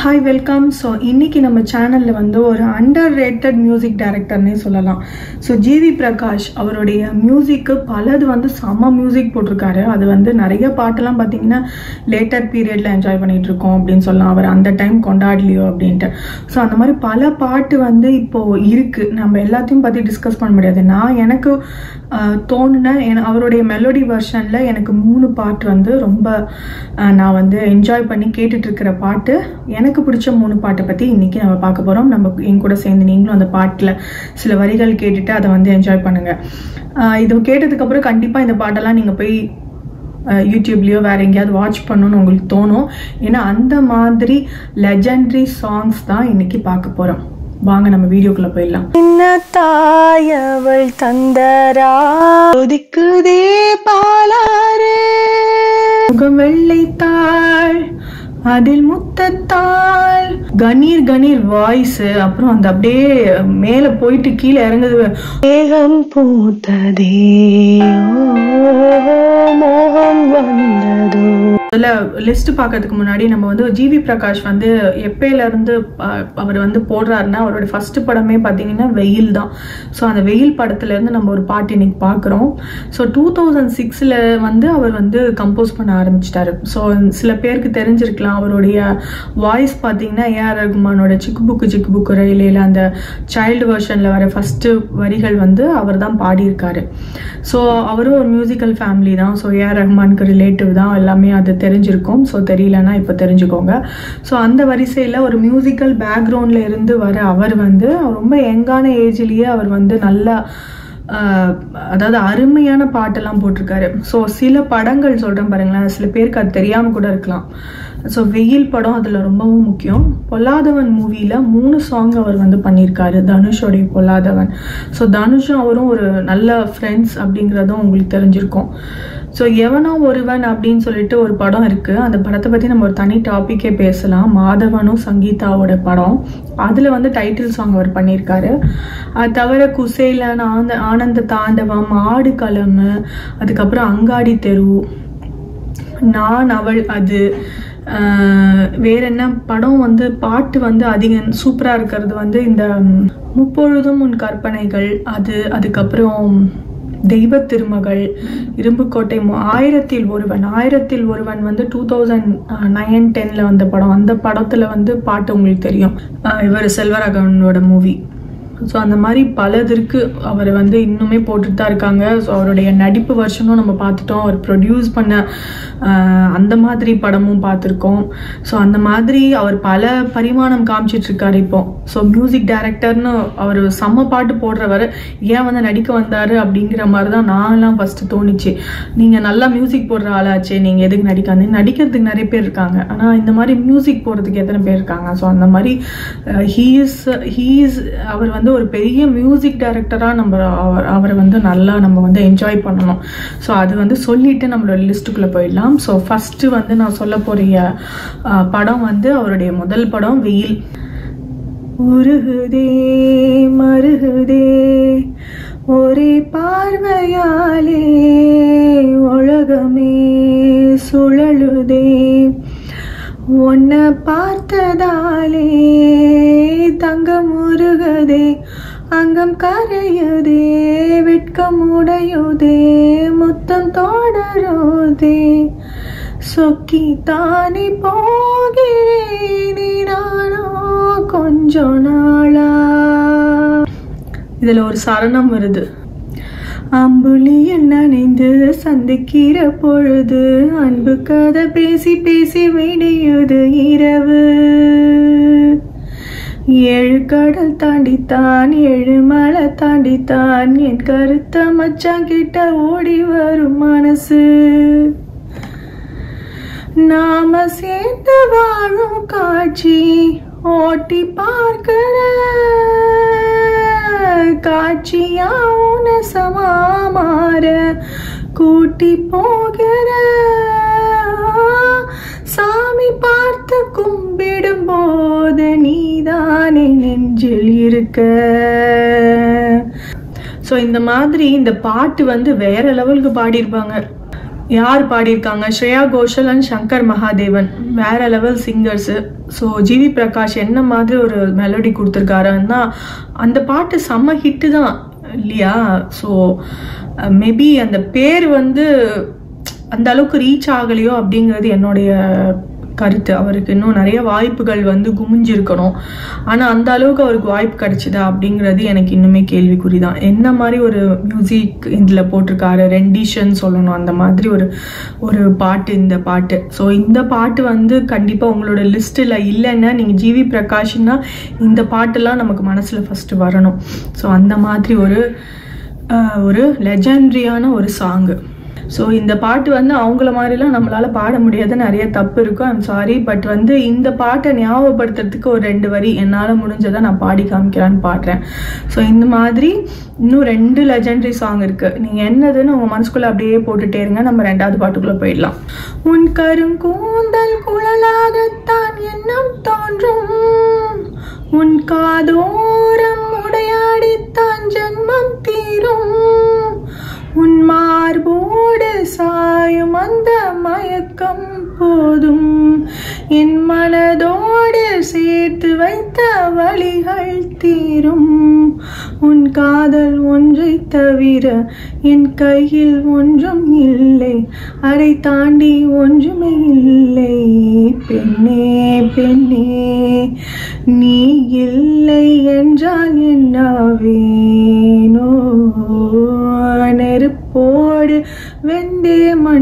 hi welcome so இன்னைக்கு நம்ம சேனலில் வந்து ஒரு அண்டர் ரேட்டட் மியூசிக் டைரக்டர்னே சொல்லலாம் ஸோ ஜிவி பிரகாஷ் அவருடைய மியூசிக்கு பலது வந்து செம்ம மியூசிக் போட்டிருக்காரு அது வந்து நிறைய பாட்டெல்லாம் பார்த்தீங்கன்னா லேட்டர் பீரியடில் என்ஜாய் பண்ணிட்டு இருக்கோம் அப்படின்னு சொல்லலாம் அவர் அந்த டைம் கொண்டாடலையோ அப்படின்ட்டு ஸோ அந்த மாதிரி பல பாட்டு வந்து இப்போ இருக்கு நம்ம எல்லாத்தையும் பற்றி டிஸ்கஸ் பண்ண முடியாது நான் எனக்கு ஆஹ், தோணுன என- அவருடைய மெலோடி வெர்ஷனில் எனக்கு மூணு பாட்டு வந்து ரொம்ப ஆஹ், நான் வந்து என்ஜாய் பண்ணி கேட்டுட்டு இருக்கிற பாட்டு எனக்கு பிடிச்ச மூணு பாட்டை பற்றி இன்னைக்கு நம்ம பார்க்க போகிறோம் நம்ம என் கூட சேர்ந்து நீங்களும் அந்த பாட்டில் சில வரிகள் கேட்டுட்டு அதை வந்து என்ஜாய் பண்ணுங்க ஆஹ், இது கேட்டதுக்கப்புறம் கண்டிப்பாக இந்த பாட்டெல்லாம் நீங்கள் போய் அஹ், யூடியூப்லயோ வேற எங்கேயாவது வாட்ச் பண்ணணும்னு உங்களுக்கு தோணும் ஏன்னா அந்த மாதிரி லெஜெண்டரி சாங்ஸ் தான் இன்னைக்கு பார்க்க போறோம் வாங்க நம்ம வீடியோக்குள்ள போயிடலாம் என்ன தாயவள் தந்தரா ஒதுக்குதே பாலாறு முகம் வெள்ளைத்தாள் அதில் முத்தத்தாள் கணீர் கணீர் வாய்ஸ் அப்புறம் அந்த அப்படியே மேல போயிட்டு கீழே இறங்குது மேகம் பூத்ததே ஓ, மோகம் வந்ததோ முதல்ல லிஸ்ட் பார்க்கறதுக்கு முன்னாடி நம்ம வந்து ஜிவி பிரகாஷ் வந்து எப்பயில இருந்து அஹ், அவர் வந்து போடுறாருன்னா அவரோட ஃபர்ஸ்ட் படமே பார்த்தீங்கன்னா வெயில் தான் ஸோ அந்த வெயில் படத்துல இருந்து நம்ம ஒரு பாட்டு இன்னைக்கு பார்க்குறோம் ஸோ டூ தௌசண்ட் சிக்ஸில் வந்து அவர் வந்து கம்போஸ் பண்ண ஆரம்பிச்சிட்டாரு ஸோ சில பேருக்கு தெரிஞ்சிருக்கலாம் அவருடைய வாய்ஸ் பார்த்தீங்கன்னா ஏஆர் ரகுமானோட சிக்கு புக்கு சிக்கு புக்கு ரயிலேல அந்த சைல்டு வெர்ஷனில் வர ஃபர்ஸ்ட் வரிகள் வந்து அவர் தான் பாடியிருக்காரு ஸோ அவரும் ஒரு மியூசிக்கல் ஃபேமிலி தான் ஸோ ஏஆர் ரஹ்மானுக்கு ரிலேட்டிவ் தான் எல்லாமே அது தெரிஞ்சிருக்கும் ஸோ தெரியலன்னா இப்போ தெரிஞ்சுக்கோங்க ஸோ அந்த வரிசையில் ஒரு மியூசிக்கல் பேக்ரவுண்டில் இருந்து வர அவர் வந்து ரொம்ப யங்கான ஏஜ்லேயே அவர் வந்து நல்லா ஆஹ், அதாவது அருமையான பாட்டெல்லாம் போட்டிருக்காரு ஸோ சில படங்கள் சொல்கிறேன் பாருங்களேன் சில பேருக்கு அது தெரியாமல் கூட இருக்கலாம் ஸோ வெயில் படம் அதில் ரொம்பவும் முக்கியம் பொல்லாதவன் மூவியில் மூணு சாங் அவர் வந்து பண்ணியிருக்காரு தனுஷோடைய பொல்லாதவன் ஸோ தனுஷும் அவரும் ஒரு நல்ல ஃப்ரெண்ட்ஸ் அப்படிங்கிறதும் உங்களுக்கு தெரிஞ்சிருக்கும் ஸோ எவனோ ஒருவன் அப்படின்னு சொல்லிட்டு ஒரு படம் இருக்குது அந்த படத்தை பற்றி நம்ம ஒரு தனி டாப்பிக்கே பேசலாம் மாதவனும் சங்கீதாவோட படம் அதில் வந்து டைட்டில் சாங் அவர் பண்ணியிருக்காரு அது தவிர குசேலன் ஆந்த ஆனந்த தாண்டவம் ஆடு களமு அதுக்கப்புறம் அங்காடி தெரு நான் அவள் அது ஆஹ், வேற என்ன படம் வந்து பாட்டு வந்து அதிக சூப்பராக இருக்கிறது வந்து இந்த ம், முப்பொழுதும் உன் கற்பனைகள் அது அதுக்கப்புறம் தெய்வ திருமகள் இரும்புக்கோட்டை மு- ஆயிரத்தில் ஒருவன் ஆயிரத்தில் ஒருவன் வந்து டூ தௌசண்ட் நைன் டென்ல வந்த படம் அந்த படத்துல வந்து பாட்டு உங்களுக்கு தெரியும் ஆஹ், இவர் செல்வராகவனோட மூவி ஸோ அந்த மாதிரி பலதிற்கு அவர் வந்து இன்னுமே போட்டுட்டு தான் இருக்காங்க ஸோ அவருடைய நடிப்பு வருஷனும் நம்ம பார்த்துட்டோம் அவர் ப்ரொடியூஸ் பண்ண ஆஹ், அந்த மாதிரி படமும் பார்த்துருக்கோம் ஸோ அந்த மாதிரி அவர் பல பரிமாணம் காமிச்சிட்டு இருக்காரு இப்போ ஸோ மியூசிக் டைரக்டர்னு அவர் செம்ம பாட்டு போடுறவர் ஏன் வந்து நடிக்க வந்தாரு அப்படிங்கிற மாதிரி தான் நான்லாம் ஃபர்ஸ்ட் தோணுச்சு நீங்கள் நல்லா மியூசிக் போடுற ஆளாச்சே நீங்கள் எதுக்கு நடிக்காது நடிக்கிறதுக்கு நிறைய பேர் இருக்காங்க ஆனால் இந்த மாதிரி மியூசிக் போடுறதுக்கு எத்தனை பேர் இருக்காங்க ஸோ அந்த மாதிரி ஹீஸ் ஹீஸ் அவர் வந்து ஒரு பெரிய மியூசிக் டைரக்டராக நம்ம அவர் அவரை வந்து நல்லா நம்ம வந்து என்ஜாய் பண்ணணும் ஸோ அது வந்து சொல்லிட்டு நம்மளோட லிஸ்ட்டுக்குள்ளே போயிடலாம் ஸோ ஃபஸ்ட்டு வந்து நான் சொல்ல போகிற படம் வந்து அவருடைய முதல் படம் வெயில் உருகுதே மருகுதே ஒரே பார்வையாலே உலகமே சுழலுதே உன்னை பார்த்ததாலே தங்கம் உருகுதே அங்கம் கரையுதே வெட்கம் உடையுதே முத்தம் தொடருதே சொக்கி தானே போகிறேன் நானா கொஞ்ச நாளா இதுல ஒரு சரணம் வருது அம்புலியில் நனைந்து சந்திக்கிற பொழுது அன்பு கதை பேசி பேசி விடியுது இரவு ஏழு கடல் தாண்டித்தான் ஏழு மலை தாண்டித்தான் என் கருத்த மச்சான் கிட்ட ஓடி வரும் மனசு நாம சேர்ந்து வாழும் காட்சி ஓட்டி பார்க்கிற காட்சியா உனசமா மாற கூட்டி போகிற சாமி பார்த்து கும்பிடும் போது நீதானே நெஞ்சில் இருக்க ஸோ இந்த மாதிரி இந்த பாட்டு வந்து வேற லெவலுக்கு பாடியிருப்பாங்க யார் பாடியிருக்காங்க ஸ்ரேயா கோஷல் அண்ட் சங்கர் மகாதேவன் வேற level singers so G V Prakash என்ன மாதிரி ஒரு மெலடி கொடுத்துருக்காருன்னா அந்த பாட்டு செம்ம ஹிட்டு தான் இல்லையா ஸோ மேபி அந்த பேர் வந்து அந்த அளவுக்கு ரீச் ஆகலையோ அப்படிங்கிறது என்னுடைய கருத்து அவருக்கு இன்னும் நிறைய வாய்ப்புகள் வந்து குமிஞ்சிருக்கணும் ஆனால் அந்த அளவுக்கு அவருக்கு வாய்ப்பு கிடைச்சதா அப்படிங்கிறது எனக்கு இன்னுமே கேள்விக்குறி தான் என்ன மாதிரி ஒரு மியூசிக் இதில் போட்டிருக்காரு ரெண்டிஷன் சொல்லணும் அந்த மாதிரி ஒரு ஒரு பாட்டு இந்த பாட்டு ஸோ இந்த பாட்டு வந்து கண்டிப்பாக உங்களோட லிஸ்ட்டில் இல்லைன்னா நீங்கள் ஜிவி பிரகாஷ்னா இந்த பாட்டெல்லாம் நமக்கு மனசில் ஃபஸ்ட்டு வரணும் ஸோ அந்த மாதிரி ஒரு ஆஹ், ஒரு லெஜண்டரியான ஒரு சாங்கு ஸோ இந்த பாட்டு வந்து அவங்கள மாதிரிலாம் நம்மளால பாட முடியாது நிறைய தப்பு இருக்கும் ஐம் சாரி பட் வந்து இந்த பாட்டை ஞாபகப்படுத்துறதுக்கு ஒரு ரெண்டு வரி என்னால் முடிஞ்சதை நான் பாடி காமிக்கிறான்னு பாடுறேன் ஸோ இந்த மாதிரி இன்னும் ரெண்டு லெஜண்டரி சாங் இருக்கு நீங்க என்னதுன்னு உங்க மனசுக்குள்ள அப்படியே போட்டுட்டே இருங்க நம்ம ரெண்டாவது பாட்டுக்குள்ள போயிடலாம் உன் கருங்கூந்தல் குழலாகத்தான் எண்ணம் தோன்றும் உன் காதோரம் உடையாடித்தான் ஜென்மம் தீரும் உன் மார்போடு சாயும் அந்த மயக்கம் போதும் என் மனதோடு சேர்த்து வைத்த வழிகள் தீரும் உன் காதல் ஒன்றை தவிர என் கையில் ஒன்றும் இல்லை அதை தாண்டி ஒன்றுமே இல்லை பெண்ணே பெண்ணே நீ இல்லை என்றால் என்ன வேணோ நெருப்போடு வெந்தே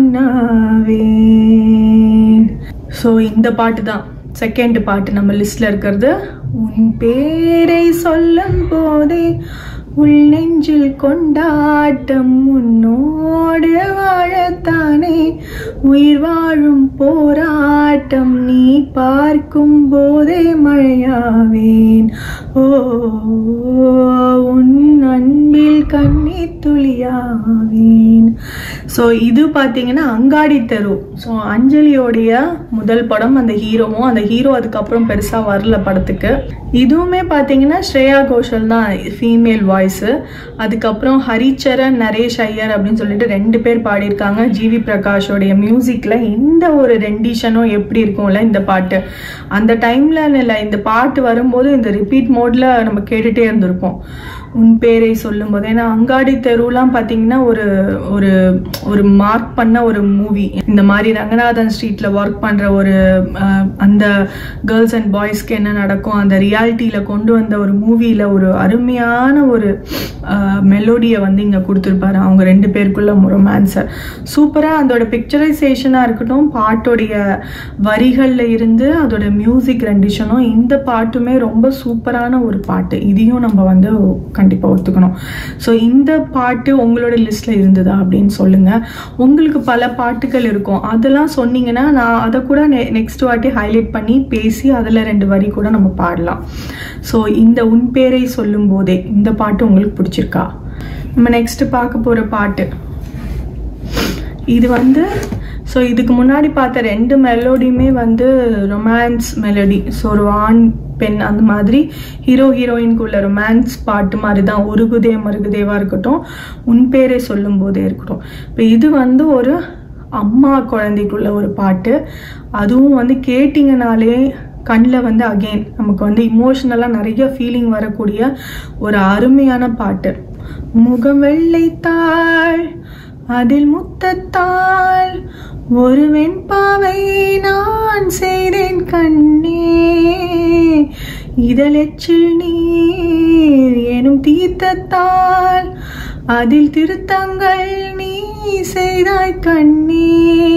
மண்ணாவேன் ஸோ இந்த பாட்டு தான் செகண்ட் பாட்டு நம்ம லிஸ்ட்ல இருக்கிறது உன் பேரை சொல்லும் போதே உள் நெஞ்சில் கொண்டாட்டம் உன்னோடு வாழத்தானே உயிர் வாழும் போராட்டம் நீ பார்க்கும் போதே மழையாவேன் ஓ உன் அன்பில் கண்ணீர் துளியாவேன் ஸோ இது பார்த்தீங்கன்னா அங்காடி தெரு ஸோ அஞ்சலியோடைய முதல் படம் அந்த ஹீரோவும் அந்த ஹீரோ அதுக்கப்புறம் பெருசாக வரல படத்துக்கு இதுவுமே பார்த்தீங்கன்னா ஸ்ரேயா கோஷல் தான் ஃபீமேல் வாய்ஸு அதுக்கப்புறம் ஹரிச்சரன் நரேஷ் ஐயர் அப்படின்னு சொல்லிட்டு ரெண்டு பேர் பாடியிருக்காங்க ஜிவி பிரகாஷோடைய மியூசிக்கில் இந்த ஒரு ரெண்டிஷனும் எப்படி இருக்கும்ல இந்த பாட்டு அந்த டைமில் இல்லை இந்த பாட்டு வரும்போது இந்த ரிப்பீட் மோடில் நம்ம கேட்டுகிட்டே இருந்திருப்போம் உன் பேரை சொல்லும் போது ஏன்னா அங்காடி தெருலாம் பார்த்தீங்கன்னா ஒரு ஒரு ஒரு மார்க் பண்ண ஒரு மூவி இந்த மாதிரி ரங்கநாதன் ஸ்ட்ரீட்ல ஒர்க் பண்ற ஒரு அஹ், அந்த கேர்ள்ஸ் அண்ட் பாய்ஸ்க்கு என்ன நடக்கும் அந்த ரியாலிட்டியில கொண்டு வந்த ஒரு மூவியில ஒரு அருமையான ஒரு மெலோடியை வந்து இங்க கொடுத்துருப்பாரு அவங்க ரெண்டு பேருக்குள்ள ரொமான்ஸை சூப்பரா அதோட பிக்சரைசேஷனா இருக்கட்டும் பாட்டோடைய வரிகள்ல இருந்து அதோட மியூசிக் ரெண்டிஷனும் இந்த பாட்டுமே ரொம்ப சூப்பரான ஒரு பாட்டு இதையும் நம்ம வந்து கண்டிப்பா ஒத்துக்கணும் ஸோ இந்த பாட்டு உங்களோட லிஸ்ட்ல இருந்ததா அப்படின்னு சொல்லுங்க உங்களுக்கு பல பாட்டுகள் இருக்கும் அதெல்லாம் சொன்னீங்கன்னா நான் அதை கூட நெக்ஸ்ட் வாட்டி ஹைலைட் பண்ணி பேசி அதில் ரெண்டு வரி கூட நம்ம பாடலாம் ஸோ இந்த உன் பேரை சொல்லும் போதே இந்த பாட்டு உங்களுக்கு பிடிச்சிருக்கா நம்ம நெக்ஸ்ட் பார்க்க போற பாட்டு இது வந்து ஸோ இதுக்கு முன்னாடி பார்த்த ரெண்டு மெலோடியுமே வந்து ரொமான்ஸ் மெலடி ஸோ ஒரு ஆண் பெண் அந்த மாதிரி ஹீரோ ஹீரோயின்குள்ள ரொமான்ஸ் பாட்டு மாதிரி தான் உருகுதே மருகுதேவா இருக்கட்டும் உன் பேரை சொல்லும் போதே இருக்கட்டும் இப்போ இது வந்து ஒரு அம்மா குழந்தைக்குள்ள ஒரு பாட்டு அதுவும் வந்து கேட்டிங்கனாலே கண்ணில் வந்து அகெயின் நமக்கு வந்து இமோஷனலாக நிறைய ஃபீலிங் வரக்கூடிய ஒரு அருமையான பாட்டு முகம் வெள்ளைத்தாள் அதில் முத்தத்தாள் ஒரு வெண்பாவை நான் செய்தேன் கண்ணே இதழெச்சில் நீர் எனும் தீர்த்தத்தால் அதில் திருத்தங்கள் நீ செய்தாய் கண்ணே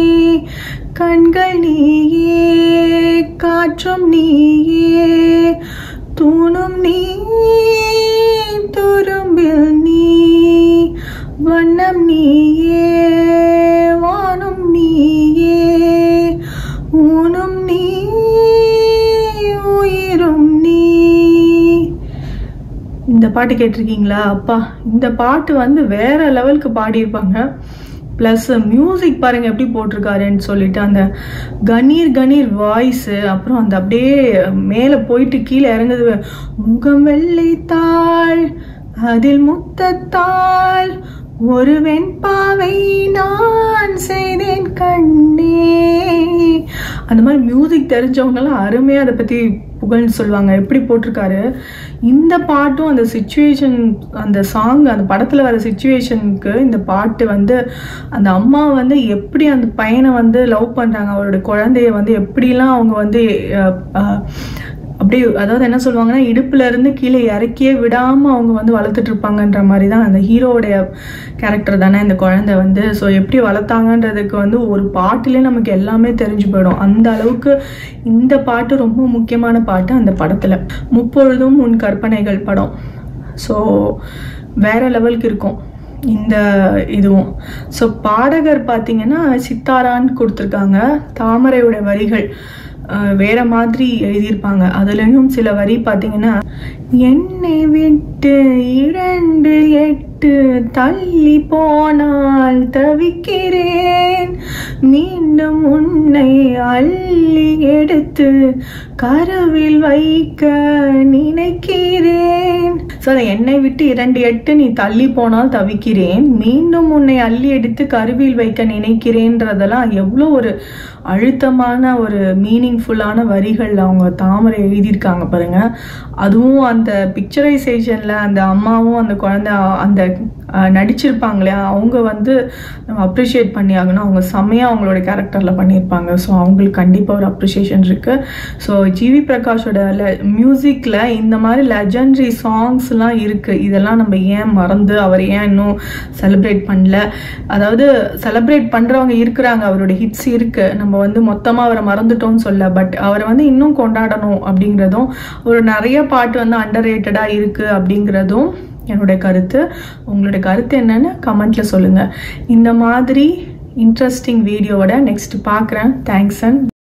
கண்கள் நீயே காற்றும் நீயே தூணும் நீ துரும்பில் நீ வண்ணம் நீயே வானும் நீயே ஊனும் நீ உயிரும் நீ இந்த பாட்டு கேட்டிருக்கீங்களா அப்பா இந்த பாட்டு வந்து வேற லெவலுக்கு பாடியிருப்பாங்க ப்ளஸ் மியூசிக் பாருங்க எப்படி போட்டிருக்காருன்னு சொல்லிட்டு அந்த கணீர் கணீர் வாய்ஸு அப்புறம் அந்த அப்படியே மேலே போயிட்டு கீழே இறங்குது முகம் வெள்ளைத்தாள் அதில் முத்தத்தாள் ஒரு வெண்பாவை நான் செய்தேன் கண்ணே அந்த மாதிரி மியூசிக் தெரிஞ்சவங்கலாம் அருமையாக அதை பற்றி புகழ்ந்து சொல்லுவாங்க எப்படி போட்டிருக்காரு இந்த பாட்டும் அந்த சுச்சுவேஷன் அந்த சாங் அந்த படத்தில் வர சுச்சுவேஷனுக்கு இந்த பாட்டு வந்து அந்த அம்மா வந்து எப்படி அந்த பையனை வந்து லவ் பண்ணுறாங்க அவரோட குழந்தைய வந்து எப்படிலாம் அவங்க வந்து அஹ், அஹ், அப்படியே அதாவது என்ன சொல்லுவாங்கன்னா இடுப்புல இருந்து கீழே இறக்கியே விடாம அவங்க வந்து வளர்த்துட்டு இருப்பாங்கன்ற மாதிரி தான் அந்த ஹீரோவுடைய கேரக்டர் தானே இந்த குழந்தை வந்து ஸோ எப்படி வளர்த்தாங்கன்றதுக்கு வந்து ஒரு பாட்டுலேயே நமக்கு எல்லாமே தெரிஞ்சு போயிடும் அந்த அளவுக்கு இந்த பாட்டு ரொம்ப முக்கியமான பாட்டு அந்த படத்துல முப்பொழுதும் உன் கற்பனைகள் படம் ஸோ வேற லெவலுக்கு இருக்கும் இந்த இதுவும் ஸோ பாடகர் பார்த்தீங்கன்னா சித்தாரான்னு கொடுத்துருக்காங்க தாமரையோட வரிகள் அஹ், வேற மாதிரி எழுதியிருப்பாங்க அதுலயும் சில வரி பார்த்தீங்கன்னா என்னை விட்டு இரண்டு எட்டு தள்ளி போனால் தவிக்கிறேன் மீண்டும் உன்னை அள்ளி எடுத்து கருவில் வைக்க நினைக்கிறேன் ஸோ அதை என்னை விட்டு இரண்டு எட்டு நீ தள்ளி போனால் தவிக்கிறேன் மீண்டும் உன்னை அள்ளி எடுத்து கருவில் வைக்க நினைக்கிறேன்றதெல்லாம் எவ்வளோ ஒரு அழுத்தமான ஒரு மீனிங்ஃபுல்லான வரிகள் அவங்க தாமரை எழுதியிருக்காங்க பாருங்க அதுவும் அந்த பிக்சரைசேஷன்ல அந்த அம்மாவும் அந்த குழந்தை அந்த அஹ், நடிச்சிருப்பாங்க இல்லையா அவங்க வந்து நம்ம அப்ரிஷியேட் பண்ணி ஆகணும் அவங்க செம்மையாக அவங்களோட கேரக்டரில் பண்ணியிருப்பாங்க ஸோ அவங்களுக்கு கண்டிப்பாக ஒரு அப்ரிஷியேஷன் இருக்கு ஸோ ஜிவி பிரகாஷோட மியூசிக்கில் இந்த மாதிரி லெஜண்டரி சாங்ஸ்லாம் இருக்கு இதெல்லாம் நம்ம ஏன் மறந்து அவர் ஏன் இன்னும் செலிப்ரேட் பண்ணல அதாவது செலிப்ரேட் பண்றவங்க இருக்கிறாங்க அவரோட ஹிட்ஸ் இருக்கு நம்ம வந்து மொத்தமா அவரை மறந்துட்டோம்னு சொல்ல பட் அவரை வந்து இன்னும் கொண்டாடணும் அப்படிங்கிறதும் ஒரு நிறைய பாட்டு வந்து அண்டர் இருக்கு அப்படிங்கிறதும் என்னுடைய கருத்து உங்களுடைய கருத்து என்னன்னு கமெண்ட்ல சொல்லுங்க இந்த மாதிரி இன்ட்ரெஸ்டிங் வீடியோவோட நெக்ஸ்ட் பார்க்குறேன் தேங்க்ஸ் அண்ட்